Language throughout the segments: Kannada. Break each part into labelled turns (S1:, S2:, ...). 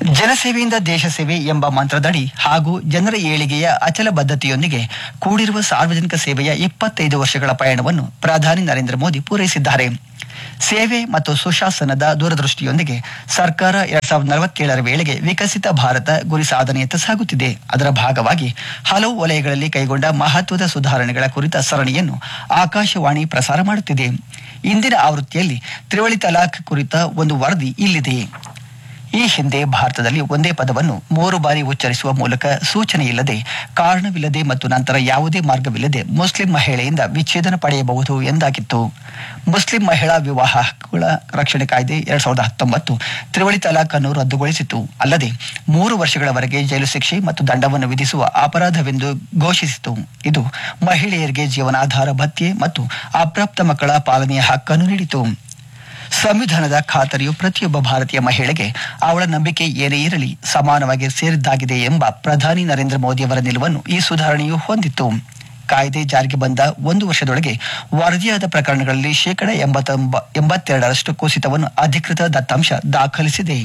S1: ಜನಸೇವೆಯಿಂದ ದೇಶ ಸೇವೆ ಎಂಬ ಮಂತ್ರದಡಿ ಹಾಗೂ ಜನರ ಏಳಿಗೆಯ ಅಚಲ ಬದ್ಧತೆಯೊಂದಿಗೆ ಕೂಡಿರುವ ಸಾರ್ವಜನಿಕ ಸೇವೆಯ ಇಪ್ಪತ್ತೈದು ವರ್ಷಗಳ ಪಯಣವನ್ನು ಪ್ರಧಾನಿ ನರೇಂದ್ರ ಮೋದಿ ಪೂರೈಸಿದ್ದಾರೆ ಸೇವೆ ಮತ್ತು ಸುಶಾಸನದ ದೂರದೃಷ್ಟಿಯೊಂದಿಗೆ ಸರ್ಕಾರ ಎರಡ್ ಸಾವಿರದ ನಲವತ್ತೇಳರ ವೇಳೆಗೆ ವಿಕಸಿತ ಭಾರತ ಗುರಿ ಸಾಧನೆಯತ್ತ ಸಾಗುತ್ತಿದೆ ಅದರ ಭಾಗವಾಗಿ ಹಲವು ವಲಯಗಳಲ್ಲಿ ಕೈಗೊಂಡ ಮಹತ್ವದ ಸುಧಾರಣೆಗಳ ಕುರಿತ ಸರಣಿಯನ್ನು ಆಕಾಶವಾಣಿ ಪ್ರಸಾರ ಮಾಡುತ್ತಿದೆ ಇಂದಿನ ಆವೃತ್ತಿಯಲ್ಲಿ ತ್ರಿವಳಿ ತಲಾಖ್ ಕುರಿತ ಒಂದು ವರದಿ ಇಲ್ಲಿದೆ ಈ ಹಿಂದೆ ಭಾರತದಲ್ಲಿ ಒಂದೇ ಪದವನ್ನು ಮೂರು ಬಾರಿ ಉಚ್ಚರಿಸುವ ಮೂಲಕ ಸೂಚನೆ ಇಲ್ಲದೆ ಕಾರಣವಿಲ್ಲದೆ ಮತ್ತು ನಂತರ ಯಾವುದೇ ಮಾರ್ಗವಿಲ್ಲದೆ ಮುಸ್ಲಿಂ ಮಹಿಳೆಯಿಂದ ವಿಚ್ಛೇದನ ಪಡೆಯಬಹುದು ಎಂದಾಗಿತ್ತು ಮುಸ್ಲಿಂ ಮಹಿಳಾ ವಿವಾಹ ಹಕ್ಕುಗಳ ರಕ್ಷಣೆ ಕಾಯ್ದೆ ಎರಡ್ ಸಾವಿರದ ಹತ್ತೊಂಬತ್ತು ತ್ರಿವಳಿ ತಲಾಖ್ ಅನ್ನು ರದ್ದುಗೊಳಿಸಿತು ಅಲ್ಲದೆ ಮೂರು ವರ್ಷಗಳವರೆಗೆ ಜೈಲು ಶಿಕ್ಷೆ ಮತ್ತು ದಂಡವನ್ನು ವಿಧಿಸುವ ಅಪರಾಧವೆಂದು ಘೋಷಿಸಿತು ಇದು ಮಹಿಳೆಯರಿಗೆ ಜೀವನಾಧಾರ ಭತ್ಯೆ ಮತ್ತು ಅಪ್ರಾಪ್ತ ಮಕ್ಕಳ ಪಾಲನೆಯ ಹಕ್ಕನ್ನು ನೀಡಿತು ಸಂವಿಧಾನದ ಖಾತರಿಯು ಪ್ರತಿಯೊಬ್ಬ ಭಾರತೀಯ ಮಹಿಳೆಗೆ ಅವಳ ನಂಬಿಕೆ ಏನೇ ಇರಲಿ ಸಮಾನವಾಗಿ ಸೇರಿದ್ದಾಗಿದೆ ಎಂಬ ಪ್ರಧಾನಿ ನರೇಂದ್ರ ಮೋದಿ ಅವರ ನಿಲುವನ್ನು ಈ ಸುಧಾರಣೆಯು ಹೊಂದಿತ್ತು ಕಾಯ್ದೆ ಜಾರಿಗೆ ಬಂದ ಒಂದು ವರ್ಷದೊಳಗೆ ವರದಿಯಾದ ಪ್ರಕರಣಗಳಲ್ಲಿ ಶೇಕಡ ಎಂಬತ್ತೊಂಬ ಎಂಬತ್ತೆರಡರಷ್ಟು ಕುಸಿತವನ್ನು ಅಧಿಕೃತ ದತ್ತಾಂಶ ದಾಖಲಿಸಿದೆ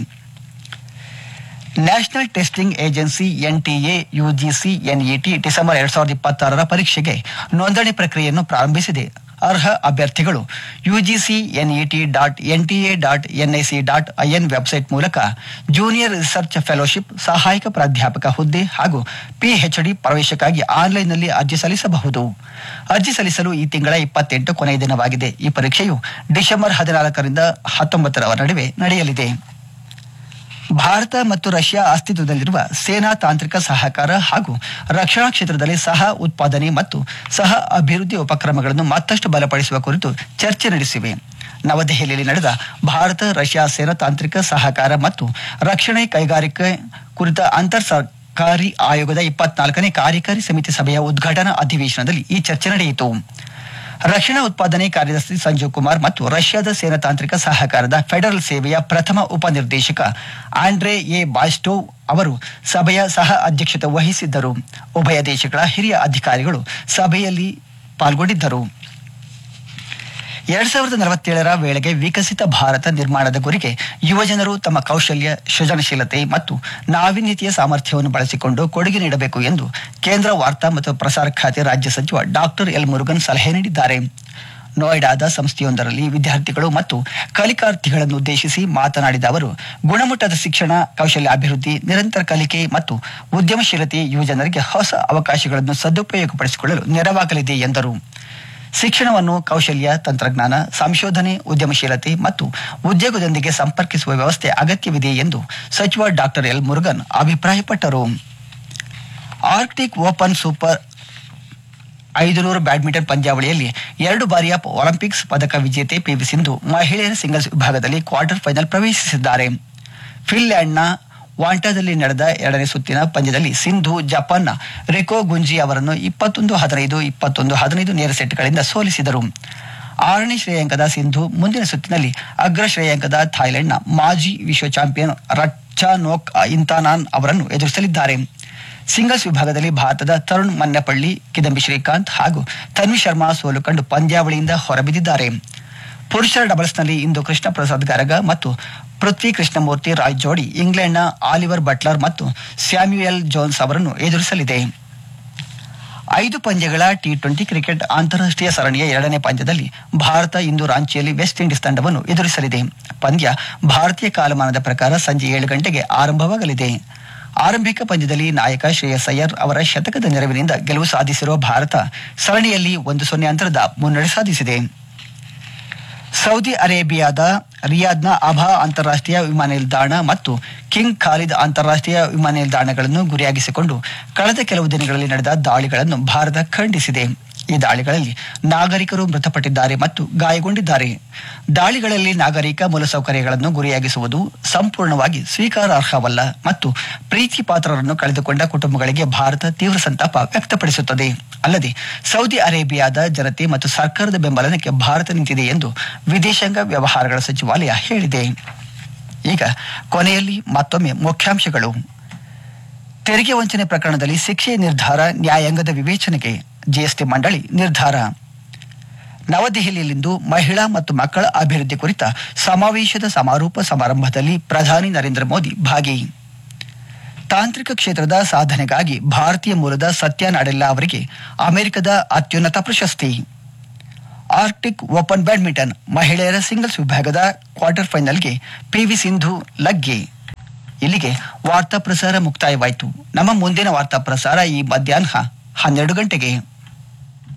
S1: national testing agency NTA UGC NET December ಎರಡ್ ಸಾವಿರದ ಇಪ್ಪತ್ತಾರರ ಪರೀಕ್ಷೆಗೆ ನೋಂದಣಿ ಪ್ರಕ್ರಿಯೆಯನ್ನು ಪ್ರಾರಂಭಿಸಿದೆ ಅರ್ಹ ಅಭ್ಯರ್ಥಿಗಳು UGC NET dot NTA dot NIC dot IN website ಮೂಲಕ ಜೂನಿಯರ್ ರಿಸರ್ಚ್ ಫೆಲೋಶಿಪ್ ಸಹಾಯಕ ಪ್ರಾಧ್ಯಾಪಕ ಹುದ್ದೆ ಹಾಗೂ ಪಿಎಚ್ಡಿ ಪ್ರವೇಶಕ್ಕಾಗಿ ಆನ್ಲೈನ್ನಲ್ಲಿ ಅರ್ಜಿ ಸಲ್ಲಿಸಬಹುದು ಅರ್ಜಿ ಸಲ್ಲಿಸಲು ಈ ತಿಂಗಳ ಇಪ್ಪತ್ತೆಂಟು ಕೊನೆಯ ದಿನವಾಗಿದೆ ಈ ಪರೀಕ್ಷೆಯು ಡಿಸೆಂಬರ್ ಹದಿನಾಲ್ಕರಿಂದ ಹತ್ತೊಂಬತ್ತರ ನಡುವೆ ನಡೆಯಲಿದೆ ಭಾರತ ಮತ್ತು ರಷ್ಯಾ ಅಸ್ತಿತ್ವದಲ್ಲಿರುವ ಸೇನಾ ತಾಂತ್ರಿಕ ಸಹಕಾರ ಹಾಗೂ ರಕ್ಷಣಾ ಕ್ಷೇತ್ರದಲ್ಲಿ ಸಹ ಉತ್ಪಾದನೆ ಮತ್ತು ಸಹ ಅಭಿವೃದ್ಧಿ ಉಪಕ್ರಮಗಳನ್ನು ಮತ್ತಷ್ಟು ಬಲಪಡಿಸುವ ಕುರಿತು ಚರ್ಚೆ ನಡೆಸಿವೆ ನವದೆಹಲಿಯಲ್ಲಿ ನಡೆದ ಭಾರತ ರಷ್ಯಾ ಸೇನಾ ತಾಂತ್ರಿಕ ಸಹಕಾರ ಮತ್ತು ರಕ್ಷಣೆ ಕೈಗಾರಿಕೆ ಕುರಿತ ಅಂತರ್ ಸರ್ಕಾರಿ ಆಯೋಗದ ಇಪ್ಪತ್ನಾಲ್ಕನೇ ಕಾರ್ಯಕಾರಿ ಸಮಿತಿ ಸಭೆಯ ಉದ್ಘಾಟನಾ ಅಧಿವೇಶನದಲ್ಲಿ ಈ ಚರ್ಚೆ ನಡೆಯಿತು ರಕ್ಷಣಾ ಉತ್ಪಾದನೆ ಕಾರ್ಯದರ್ಶಿ ಸಂಜೀವ್ ಕುಮಾರ್ ಮತ್ತು ರಷ್ಯಾದ ಸೇನಾ ತಾಂತ್ರಿಕ ಸಹಕಾರದ ಫೆಡರಲ್ ಸೇವೆಯ ಪ್ರಥಮ ಉಪನಿರ್ದೇಶಕ ಆಂಡ್ರೆ ಎ ಬಾಸ್ಟೋವ್ ಅವರು ಸಭೆಯ ಸಹ ಅಧ್ಯಕ್ಷತೆ ವಹಿಸಿದ್ದರು ಉಭಯ ದೇಶಗಳ ಹಿರಿಯ ಅಧಿಕಾರಿಗಳು ಸಭೆಯಲ್ಲಿ ಪಾಲ್ಗೊಂಡಿದ್ದರು ಎರಡ್ ಸಾವಿರದ ನಲವತ್ತೇಳರ ವೇಳೆಗೆ ವಿಕಸಿತ ಭಾರತ ನಿರ್ಮಾಣದ ಗುರಿಗೆ ಯುವಜನರು ತಮ್ಮ ಕೌಶಲ್ಯ ಸೃಜನಶೀಲತೆ ಮತ್ತು ನಾವೀನ್ಯತೆಯ ಸಾಮರ್ಥ್ಯವನ್ನು ಬಳಸಿಕೊಂಡು ಕೊಡುಗೆ ನೀಡಬೇಕು ಎಂದು ಕೇಂದ್ರ ವಾರ್ತಾ ಮತ್ತು ಪ್ರಸಾರ ಖಾತೆ ರಾಜ್ಯ ಸಚಿವ ಡಾಕ್ಟರ್ ಎಲ್ ಮುರುಗನ್ ಸಲಹೆ ನೀಡಿದ್ದಾರೆ ನೋಯ್ಡಾದ ಸಂಸ್ಥೆಯೊಂದರಲ್ಲಿ ವಿದ್ಯಾರ್ಥಿಗಳು ಮತ್ತು ಕಲಿಕಾರ್ಥಿಗಳನ್ನು ಉದ್ದೇಶಿಸಿ ಮಾತನಾಡಿದ ಅವರು ಗುಣಮಟ್ಟದ ಶಿಕ್ಷಣ ಕೌಶಲ್ಯ ಅಭಿವೃದ್ಧಿ ನಿರಂತರ ಕಲಿಕೆ ಮತ್ತು ಉದ್ಯಮಶೀಲತೆ ಯುವಜನರಿಗೆ ಹೊಸ ಅವಕಾಶಗಳನ್ನು ಸದುಪಯೋಗಪಡಿಸಿಕೊಳ್ಳಲು ನೆರವಾಗಲಿದೆ ಎಂದರು ಶಿಕ್ಷಣವನ್ನು ಕೌಶಲ್ಯ ತಂತ್ರಜ್ಞಾನ ಸಂಶೋಧನೆ ಉದ್ಯಮಶೀಲತೆ ಮತ್ತು ಉದ್ಯೋಗದೊಂದಿಗೆ ಸಂಪರ್ಕಿಸುವ ವ್ಯವಸ್ಥೆ ಅಗತ್ಯವಿದೆ ಎಂದು ಸಚಿವ ಡಾಕ್ಟರ್ ಎಲ್ ಮುರುಗನ್ ಅಭಿಪ್ರಾಯಪಟ್ಟರು ಆರ್ಕ್ಟಿಕ್ ಓಪನ್ ಸೂಪರ್ ಐದುನೂರು ಬ್ಯಾಡ್ಮಿಂಟನ್ ಪಂದ್ಯಾವಳಿಯಲ್ಲಿ ಎರಡು ಬಾರಿಯ ಒಲಿಂಪಿಕ್ಸ್ ಪದಕ ವಿಜೇತೆ ಪಿವಿ ಸಿಂಧು ಮಹಿಳೆಯರ ಸಿಂಗಲ್ಸ್ ವಿಭಾಗದಲ್ಲಿ ಕ್ವಾರ್ಟರ್ ಫೈನಲ್ ಪ್ರವೇಶಿಸಿದ್ದಾರೆ ಫಿನ್ಲ್ಯಾಂಡ್ನ ವಾಂಟಾದಲ್ಲಿ ನಡೆದ ಎರಡನೇ ಸುತ್ತಿನ ಪಂದ್ಯದಲ್ಲಿ ಸಿಂಧು ಜಪಾನ್ನ ರಿಕೋ ಗುಂಜಿ ಅವರನ್ನು ಇಪ್ಪತ್ತೊಂದು ಹದಿನೈದು ಇಪ್ಪತ್ತೊಂದು ಹದಿನೈದು ನೇರ ಸೆಟ್ಗಳಿಂದ ಸೋಲಿಸಿದರು ಆರನೇ ಶ್ರೇಯಾಂಕದ ಸಿಂಧು ಮುಂದಿನ ಸುತ್ತಿನಲ್ಲಿ ಅಗ್ರ ಶ್ರೇಯಾಂಕದ ಥಾಯ್ಲೆಂಡ್ನ ಮಾಜಿ ವಿಶ್ವ ಚಾಂಪಿಯನ್ ರಚ್ಚಾನೋಕ್ ಇಂತಾನಾನ್ ಅವರನ್ನು ಎದುರಿಸಲಿದ್ದಾರೆ ಸಿಂಗಲ್ಸ್ ವಿಭಾಗದಲ್ಲಿ ಭಾರತದ ತರುಣ್ ಮನ್ನಪಳ್ಳಿ ಕಿದಂಬಿ ಶ್ರೀಕಾಂತ್ ಹಾಗೂ ತನ್ವಿ ಶರ್ಮಾ ಸೋಲು ಕಂಡು ಪಂದ್ಯಾವಳಿಯಿಂದ ಹೊರಬಿದ್ದಿದ್ದಾರೆ ಪುರುಷರ ಡಬಲ್ಸ್ನಲ್ಲಿ ಇಂದು ಕೃಷ್ಣ ಪ್ರಸಾದ್ ಗರಗ ಮತ್ತು ಪೃಥ್ವಿ ಕೃಷ್ಣಮೂರ್ತಿ ರಾಯ್ ಜೋಡಿ ಇಂಗ್ಲೆಂಡ್ನ ಆಲಿವರ್ ಬಟ್ಲರ್ ಮತ್ತು ಸ್ಯಾಮ್ಯುಯಲ್ ಜೋನ್ಸ್ ಅವರನ್ನು ಎದುರಿಸಲಿದೆ ಐದು ಪಂದ್ಯಗಳ ಟಿ ಟ್ವೆಂಟಿ ಕ್ರಿಕೆಟ್ ಅಂತಾರಾಷ್ಟ್ರೀಯ ಸರಣಿಯ ಎರಡನೇ ಪಂದ್ಯದಲ್ಲಿ ಭಾರತ ಇಂದು ರಾಂಚಿಯಲ್ಲಿ ವೆಸ್ಟ್ ಇಂಡೀಸ್ ತಂಡವನ್ನು ಎದುರಿಸಲಿದೆ ಪಂದ್ಯ ಭಾರತೀಯ ಕಾಲಮಾನದ ಪ್ರಕಾರ ಸಂಜೆ ಏಳು ಗಂಟೆಗೆ ಆರಂಭವಾಗಲಿದೆ ಆರಂಭಿಕ ಪಂದ್ಯದಲ್ಲಿ ನಾಯಕ ಶ್ರೇಯಸ್ ಅಯ್ಯರ್ ಅವರ ಶತಕದ ನೆರವಿನಿಂದ ಗೆಲುವು ಸಾಧಿಸಿರುವ ಭಾರತ ಸರಣಿಯಲ್ಲಿ ಒಂದು ಸೊನ್ನೆ ಅಂತರದ ಮುನ್ನಡೆ ಸಾಧಿಸಿದೆ ಸೌದಿ ಅರೇಬಿಯಾದ ರಿಯಾದ್ನ ಅಬಾ ಅಂತಾರಾಷ್ಟ್ರೀಯ ವಿಮಾನ ನಿಲ್ದಾಣ ಮತ್ತು ಕಿಂಗ್ ಖಾಲಿದ್ ಅಂತಾರಾಷ್ಟ್ರೀಯ ವಿಮಾನ ನಿಲ್ದಾಣಗಳನ್ನು ಗುರಿಯಾಗಿಸಿಕೊಂಡು ಕಳೆದ ಕೆಲವು ದಿನಗಳಲ್ಲಿ ನಡೆದ ದಾಳಿಗಳನ್ನು ಭಾರತ ಖಂಡಿಸಿದೆ ಈ ದಾಳಿಗಳಲ್ಲಿ ನಾಗರಿಕರು ಮೃತಪಟ್ಟಿದ್ದಾರೆ ಮತ್ತು ಗಾಯಗೊಂಡಿದ್ದಾರೆ ದಾಳಿಗಳಲ್ಲಿ ನಾಗರಿಕ ಮೂಲಸೌಕರ್ಯಗಳನ್ನು ಗುರಿಯಾಗಿಸುವುದು ಸಂಪೂರ್ಣವಾಗಿ ಸ್ವೀಕಾರಾರ್ಹವಲ್ಲ ಮತ್ತು ಪ್ರೀತಿ ಪಾತ್ರರನ್ನು ಕಳೆದುಕೊಂಡ ಕುಟುಂಬಗಳಿಗೆ ಭಾರತ ತೀವ್ರ ಸಂತಾಪ ವ್ಯಕ್ತಪಡಿಸುತ್ತದೆ ಅಲ್ಲದೆ ಸೌದಿ ಅರೇಬಿಯಾದ ಜನತೆ ಮತ್ತು ಸರ್ಕಾರದ ಬೆಂಬಲಕ್ಕೆ ಭಾರತ ನಿಂತಿದೆ ಎಂದು ವಿದೇಶಾಂಗ ವ್ಯವಹಾರಗಳ ಸಚಿವಾಲಯ ಹೇಳಿದೆ ಈಗ ಕೊನೆಯಲ್ಲಿ ಮತ್ತೊಮ್ಮೆ ಮುಖ್ಯಾಂಶಗಳು ತೆರಿಗೆ ವಂಚನೆ ಪ್ರಕರಣದಲ್ಲಿ ಶಿಕ್ಷೆ ನಿರ್ಧಾರ ನ್ಯಾಯಾಂಗದ ವಿವೇಚನೆಗೆ ಜಿಎಸ್ಟಿ ಮಂಡಳಿ ನಿರ್ಧಾರ ನವದೆಹಲಿಯಲ್ಲಿಂದು ಮಹಿಳಾ ಮತ್ತು ಮಕ್ಕಳ ಅಭಿವೃದ್ಧಿ ಕುರಿತ ಸಮಾವೇಶದ ಸಮಾರೋಪ ಸಮಾರಂಭದಲ್ಲಿ ಪ್ರಧಾನಿ ನರೇಂದ್ರ ಮೋದಿ ಭಾಗಿ ತಾಂತ್ರಿಕ ಕ್ಷೇತ್ರದ ಸಾಧನೆಗಾಗಿ ಭಾರತೀಯ ಮೂಲದ ಸತ್ಯ ನಾಡೆಲ್ಲಾ ಅವರಿಗೆ ಅಮೆರಿಕದ ಅತ್ಯುನ್ನತ ಪ್ರಶಸ್ತಿ ಆರ್ಟಿಕ್ ಓಪನ್ ಬ್ಯಾಡ್ಮಿಂಟನ್ ಮಹಿಳೆಯರ ಸಿಂಗಲ್ಸ್ ವಿಭಾಗದ ಕ್ವಾರ್ಟರ್ ಫೈನಲ್ಗೆ ಪಿವಿ ಸಿಂಧು ಲಗ್ಗೆ ಇಲ್ಲಿಗೆ ವಾರ್ತಾ ಪ್ರಸಾರ ಮುಕ್ತಾಯವಾಯಿತು ನಮ್ಮ ಮುಂದಿನ ವಾರ್ತಾ ಪ್ರಸಾರ ಈ ಮಧ್ಯಾಹ್ನ ಹನ್ನೆರಡು ಗಂಟೆಗೆ